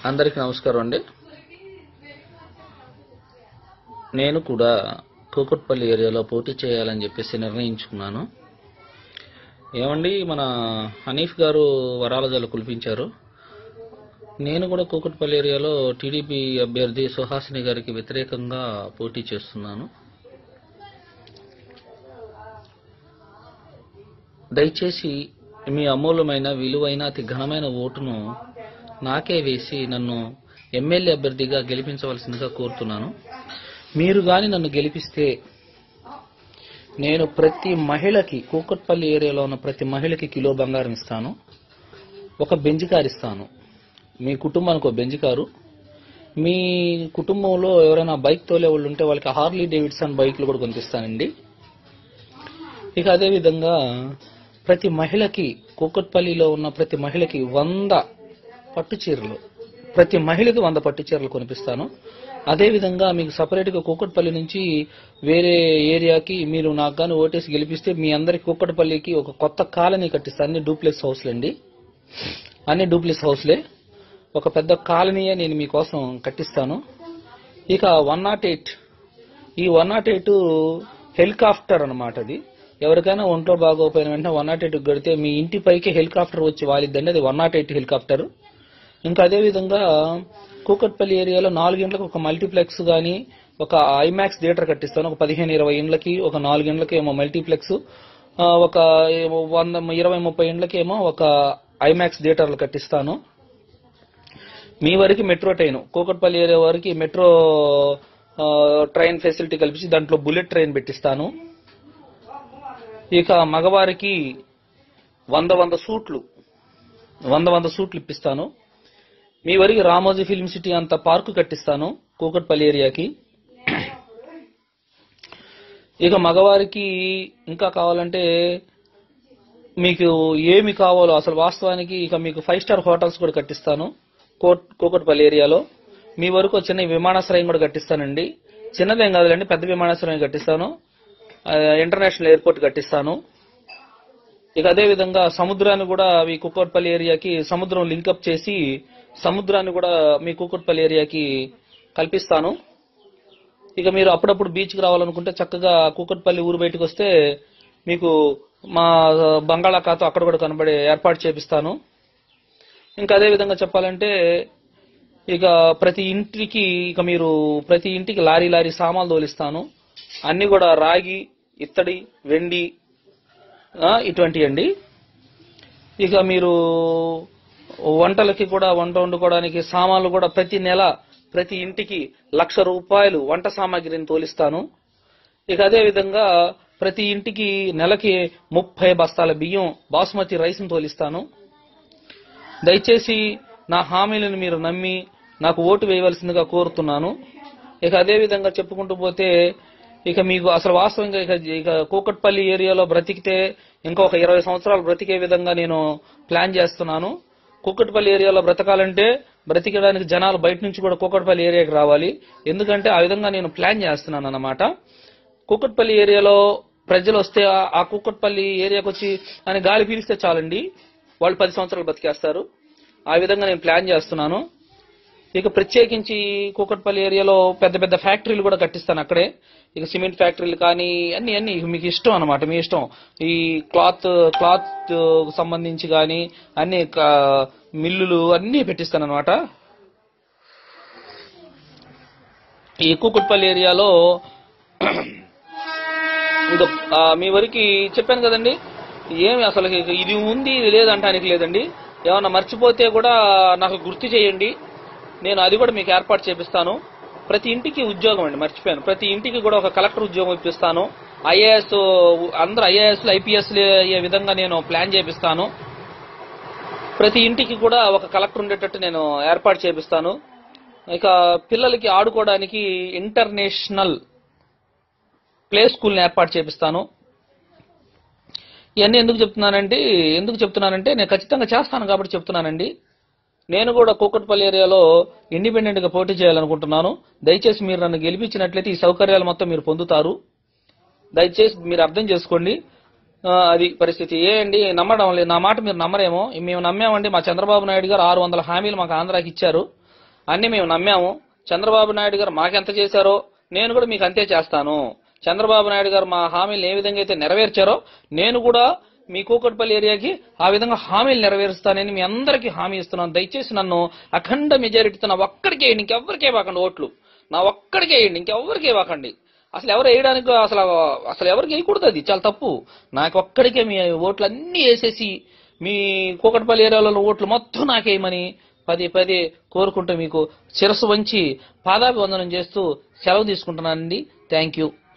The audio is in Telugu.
అందరికీ నమస్కారం అండి నేను కూడా కూకట్పల్లి ఏరియాలో పోటీ చేయాలని చెప్పేసి నిర్ణయించుకున్నాను ఏమండి మన హనీఫ్ గారు వరాల జల కులిపించారు నేను కూడా కూకట్పల్లి ఏరియాలో టీడీపీ అభ్యర్థి సుహాసిని గారికి వ్యతిరేకంగా పోటీ చేస్తున్నాను దయచేసి మీ అమూల్యమైన విలువైన అతి ఘనమైన ఓటును నాకే వేసి నన్ను ఎమ్మెల్యే అభ్యర్థిగా గెలిపించవలసిందిగా కోరుతున్నాను మీరు గాని నన్ను గెలిపిస్తే నేను ప్రతి మహిళకి కూకట్పల్లి ఏరియాలో ఉన్న ప్రతి మహిళకి కిలో బంగారం ఇస్తాను ఒక బెంజ్ కారు ఇస్తాను మీ కుటుంబానికి ఒక బెంజ్ కారు మీ కుటుంబంలో ఎవరైనా బైక్ తోలే వాళ్ళు ఉంటే వాళ్ళకి హార్లీ డేవిడ్సన్ బైక్లు కూడా కొనిపిస్తానండి ఇక అదే విధంగా ప్రతి మహిళకి కూకట్పల్లిలో ఉన్న ప్రతి మహిళకి వంద పట్టు చీరలు ప్రతి మహిళకి వంద పట్టు చీరలు కొనిపిస్తాను అదే విధంగా మీకు సపరేట్గా కూకట్పల్లి నుంచి వేరే ఏరియాకి మీరు నాకు కానీ ఓటేసి గెలిపిస్తే మీ అందరికి కూకట్పల్లికి ఒక కొత్త కాలనీ కట్టిస్తాను అన్ని డూప్లెక్స్ హౌస్లు అండి అన్ని డూప్లెక్స్ హౌస్లే ఒక పెద్ద కాలనీయే నేను మీకోసం కట్టిస్తాను ఇక వన్ నాట్ ఎయిట్ ఈ వన్ నాట్ ఎయిట్ హెలికాప్టర్ అనమాట అది ఎవరికైనా ఒంట్లో బాగోపోయిన వెంటనే వన్ నాట్ ఎయిట్ గడితే మీ ఇంటి పైకి హెలికాప్టర్ వచ్చి వాలిద్దండి అది వన్ నాట్ ఎయిట్ హెలికాప్టర్ ఇంకా అదే విధంగా కూకట్పల్లి ఏరియాలో నాలుగింట్లకు ఒక మల్టీప్లెక్స్ కానీ ఒక ఐమాక్స్ థియేటర్ కట్టిస్తాను ఒక పదిహేను ఇరవై ఇండ్లకి ఒక నాలుగిండ్లకి ఏమో మల్టీప్లెక్స్ ఆ, ఒక ఏమో వంద ఇరవై ముప్పై ఇండ్లకి ఏమో ఒక ఐమాక్స్ థియేటర్లు కట్టిస్తాను మీ వరకు మెట్రో ట్రైన్ కూకట్పల్లి ఏరియా వరకు మెట్రో ఆ, ట్రైన్ ఫెసిలిటీ కల్పించి దాంట్లో బుల్లెట్ ట్రైన్ పెట్టిస్తాను ఇక మగవారికి వంద వంద సూట్లు వంద వంద సూట్లు ఇప్పిస్తాను మీ వరకు రామోజీ ఫిల్మ్ సిటీ అంత పార్కు కట్టిస్తాను కూకట్పల్లి ఏరియాకి ఇక మగవారికి ఇంకా కావాలంటే మీకు ఏమి కావాలో అసలు వాస్తవానికి ఇక మీకు ఫైవ్ స్టార్ హోటల్స్ కూడా కట్టిస్తాను కోట్ కూకట్పల్లి ఏరియాలో మీ వరకు ఒక చిన్న విమానాశ్రయం కూడా కట్టిస్తానండి చిన్నదేం కాదులేండి పెద్ద విమానాశ్రయం కట్టిస్తాను ఆ, ఇంటర్నేషనల్ ఎయిర్పోర్ట్ కట్టిస్తాను ఇక అదే విధంగా సముద్రాన్ని కూడా మీ కుక్కట్పల్లి ఏరియాకి సముద్రం లింకప్ చేసి సముద్రాన్ని కూడా మీ కుక్కట్పల్లి ఏరియాకి కల్పిస్తాను ఇక మీరు అప్పుడప్పుడు బీచ్కి రావాలనుకుంటే చక్కగా కూకట్పల్లి ఊరు బయటకు వస్తే మీకు మా బంగాళాఖాతం అక్కడ కూడా కనబడే ఏర్పాటు చేపిస్తాను ఇంకా అదే విధంగా చెప్పాలంటే ఇక ప్రతి ఇంటికి ఇక మీరు ప్రతి ఇంటికి లారీ లారీ సామాన్లు తోలిస్తాను అన్ని కూడా రాగి ఇత్తడి వెండి ఆ, ఇటువంటివి అండి ఇక మీరు వంటలకి కూడా వంట వండుకోవడానికి సామాన్లు కూడా ప్రతి నెల ప్రతి ఇంటికి లక్ష రూపాయలు వంట సామాగ్రిని తోలిస్తాను ఇక అదే విధంగా ప్రతి ఇంటికి నెలకి ముప్పై బస్తాల బియ్యం బాస్మతి రైస్ని తోలిస్తాను దయచేసి నా హామీలను మీరు నమ్మి నాకు ఓటు వేయవలసిందిగా కోరుతున్నాను ఇక అదే విధంగా చెప్పుకుంటూ పోతే ఇక మీకు అసలు వాస్తవంగా ఇక ఇక కూకట్పల్లి ఏరియాలో బ్రతికితే ఇంకా ఒక ఇరవై సంవత్సరాలు బ్రతికే విధంగా నేను ప్లాన్ చేస్తున్నాను కూకట్పల్లి ఏరియాలో బ్రతకాలంటే బ్రతికడానికి జనాలు బయట నుంచి కూడా కూకట్పల్లి ఏరియాకి రావాలి ఎందుకంటే ఆ విధంగా నేను ప్లాన్ చేస్తున్నాను అన్నమాట కూకట్పల్లి ఏరియాలో ప్రజలు వస్తే ఆ- ఆ కూకట్పల్లి ఏరియాకి వచ్చి అని గాలి పీలిస్తే చాలండి వాళ్ళు పది సంవత్సరాలు బతికేస్తారు ఆ విధంగా నేను ప్లాన్ చేస్తున్నాను ఇక ప్రత్యేకించి కూకట్పల్లి ఏరియాలో పెద్ద పెద్ద ఫ్యాక్టరీలు కూడా కట్టిస్తాను అక్కడే ఇక సిమెంట్ ఫ్యాక్టరీలు కానీ అన్ని అన్ని ఇక మీకు ఇష్టం అనమాట మీ ఇష్టం ఈ క్లాత్ క్లాత్ సంబంధించి కానీ అన్ని క- మిల్లులు అన్ని పెట్టిస్తాను అనమాట ఈ కూకట్పల్లి ఏరియాలో ఇంకా ఆ, మీ వరకు చెప్పాను కదండి ఏమి అసలు ఇక ఇది ఉంది ఇది లేదంటానికి లేదండి ఏమన్నా మర్చిపోతే కూడా నాకు గుర్తు చేయండి నేను అది కూడా మీకు ఏర్పాటు చేపిస్తాను ప్రతి ఇంటికి ఉద్యోగం అండి మర్చిపోయాను ప్రతి ఇంటికి కూడా ఒక కలెక్టర్ ఉద్యోగం ఇప్పిస్తాను ఐఏఎస్ అందరు ఐఏఎస్లు ఐపీఎస్లు అయ్యే విధంగా నేను ప్లాన్ చేపిస్తాను ప్రతి ఇంటికి కూడా ఒక కలెక్టర్ ఉండేటట్టు నేను ఏర్పాటు చేపిస్తాను ఇక పిల్లలకి ఆడుకోవడానికి ఇంటర్నేషనల్ ప్లే స్కూల్ని ఏర్పాటు చేపిస్తాను ఇవన్నీ ఎందుకు చెప్తున్నానంటే ఎందుకు చెప్తున్నానంటే నేను ఖచ్చితంగా చేస్తాను కాబట్టి చెప్తున్నానండి నేను కూడా కూకట్పల్లి ఏరియాలో ఇండిపెండెంట్ గా పోటీ చేయాలనుకుంటున్నాను దయచేసి మీరు నన్ను గెలిపించినట్లయితే ఈ సౌకర్యాలు మొత్తం మీరు పొందుతారు దయచేసి మీరు అర్థం చేసుకోండి ఆ, అది పరిస్థితి ఏ అండి నమ్మడం లేదు నా మాట మీరు నమ్మరేమో మేము నమ్మామండి మా చంద్రబాబు నాయుడు గారు ఆరు వందల హామీలు మాకు ఆంధ్రాకి ఇచ్చారు అన్ని మేము నమ్మాము చంద్రబాబు నాయుడు గారు మాకెంత చేశారో నేను కూడా మీకు అంతే చేస్తాను చంద్రబాబు నాయుడు గారు మా హామీలు ఏ విధంగా అయితే నెరవేర్చారో నేను కూడా మీ కూకట్పల్లి ఏరియాకి ఆ విధంగా హామీలు నెరవేరుస్తానని మీ అందరికీ హామీ ఇస్తున్నాను దయచేసి నన్ను అఖండ మెజారిటీతో నా ఒక్కడికే వేయండి ఇంకెవ్వరికే ఇవ్వకండి ఓట్లు నా ఒక్కడికే వేయండి ఇంకెవ్వరికే ఇవ్వకండి అసలు ఎవరు వేయడానికి అసలు అసలు ఎవరికి వేయకూడదు అది చాలా తప్పు నాకు ఒక్కడికే మీ ఓట్లు అన్నీ వేసేసి మీ కూకట్పల్లి ఏరియాలో ఉన్న ఓట్లు మొత్తం నాకేయమని పదే పదే కోరుకుంటూ మీకు శిరస్సు వంచి పాదాభివందనం చేస్తూ సెలవు తీసుకుంటున్నానండి థ్యాంక్ యూ